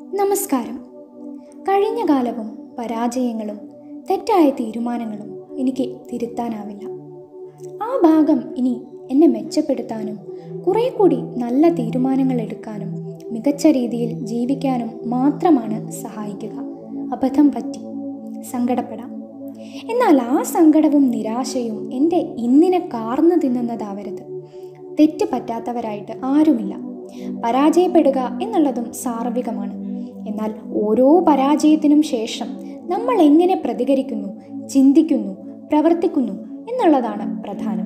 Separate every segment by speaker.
Speaker 1: നമസ്കാരം കഴിഞ്ഞ കാലവും പരാജയങ്ങളും തെറ്റായ തീരുമാനങ്ങളും എനിക്ക് തിരുത്താനാവില്ല ആ ഭാഗം ഇനി എന്നെ മെച്ചപ്പെടുത്താനും കുറേ കൂടി നല്ല തീരുമാനങ്ങൾ എടുക്കാനും മികച്ച രീതിയിൽ ജീവിക്കാനും മാത്രമാണ് സഹായിക്കുക അബദ്ധം പറ്റി സങ്കടപ്പെടാം എന്നാൽ ആ സങ്കടവും നിരാശയും എൻ്റെ ഇന്നിനെ കാർന്നു തിന്നുന്നതാവരുത് തെറ്റ് പറ്റാത്തവരായിട്ട് ആരുമില്ല പരാജയപ്പെടുക എന്നുള്ളതും സാർവികമാണ് എന്നാൽ ഓരോ പരാജയത്തിനും ശേഷം നമ്മൾ എങ്ങനെ പ്രതികരിക്കുന്നു ചിന്തിക്കുന്നു പ്രവർത്തിക്കുന്നു എന്നുള്ളതാണ് പ്രധാനം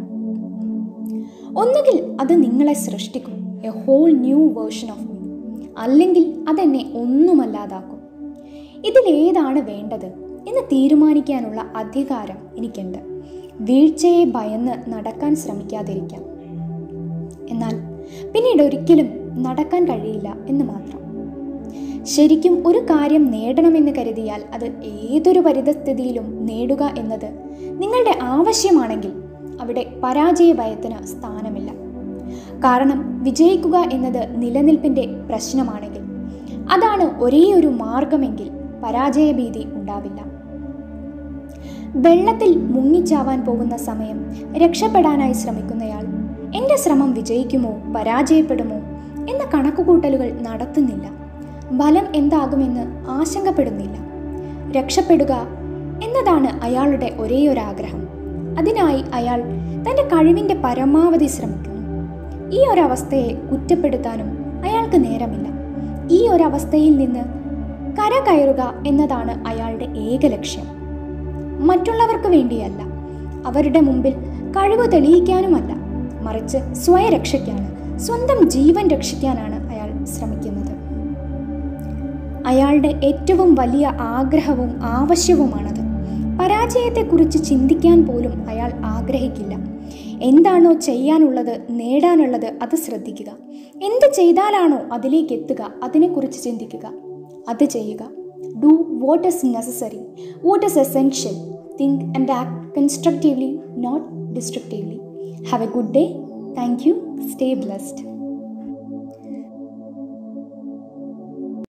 Speaker 1: ഒന്നുകിൽ അത് നിങ്ങളെ സൃഷ്ടിക്കും a whole new version of me അല്ലെങ്കിൽ അതെന്നെ ഒന്നുമല്ലാതാക്കും ഇതിലേതാണ് വേണ്ടത് എന്ന് തീരുമാനിക്കാനുള്ള അധികാരം എനിക്കുണ്ട് വീഴ്ചയെ ഭയന്ന് നടക്കാൻ ശ്രമിക്കാതിരിക്കാം എന്നാൽ പിന്നീട് ഒരിക്കലും നടക്കാൻ കഴിയില്ല എന്ന് മാത്രം ശരിക്കും ഒരു കാര്യം നേടണമെന്ന് കരുതിയാൽ അത് ഏതൊരു പരിതസ്ഥിതിയിലും നേടുക എന്നത് നിങ്ങളുടെ ആവശ്യമാണെങ്കിൽ അവിടെ പരാജയ ഭയത്തിന് സ്ഥാനമില്ല കാരണം വിജയിക്കുക എന്നത് നിലനിൽപ്പിൻ്റെ പ്രശ്നമാണെങ്കിൽ അതാണ് ഒരേ ഒരു മാർഗമെങ്കിൽ പരാജയഭീതി ഉണ്ടാവില്ല വെള്ളത്തിൽ മുങ്ങിച്ചാവാൻ പോകുന്ന സമയം രക്ഷപ്പെടാനായി ശ്രമിക്കുന്നയാൾ എൻ്റെ ശ്രമം വിജയിക്കുമോ പരാജയപ്പെടുമോ എന്ന കണക്കുകൂട്ടലുകൾ നടത്തുന്നില്ല ഫലം എന്താകുമെന്ന് ആശങ്കപ്പെടുന്നില്ല രക്ഷപ്പെടുക എന്നതാണ് അയാളുടെ ഒരേയൊരാഗ്രഹം അതിനായി അയാൾ തൻ്റെ കഴിവിൻ്റെ പരമാവധി ശ്രമിക്കുന്നു ഈ ഒരവസ്ഥയെ കുറ്റപ്പെടുത്താനും അയാൾക്ക് നേരമില്ല ഈ ഒരവസ്ഥയിൽ നിന്ന് കര കയറുക എന്നതാണ് അയാളുടെ ഏക ലക്ഷ്യം മറ്റുള്ളവർക്ക് വേണ്ടിയല്ല അവരുടെ മുമ്പിൽ കഴിവ് തെളിയിക്കാനുമല്ല മറിച്ച് സ്വയരക്ഷയ്ക്കാണ് സ്വന്തം ജീവൻ രക്ഷിക്കാനാണ് അയാൾ ശ്രമിക്കുന്നത് അയാളുടെ ഏറ്റവും വലിയ ആഗ്രഹവും ആവശ്യവുമാണത് പരാജയത്തെക്കുറിച്ച് ചിന്തിക്കാൻ പോലും അയാൾ ആഗ്രഹിക്കില്ല എന്താണോ ചെയ്യാനുള്ളത് നേടാനുള്ളത് അത് ശ്രദ്ധിക്കുക എന്ത് ചെയ്താലാണോ അതിലേക്ക് എത്തുക അതിനെക്കുറിച്ച് ചിന്തിക്കുക അത് ചെയ്യുക do what is necessary what is essential think and act constructively not destructively have a good day thank you stay blessed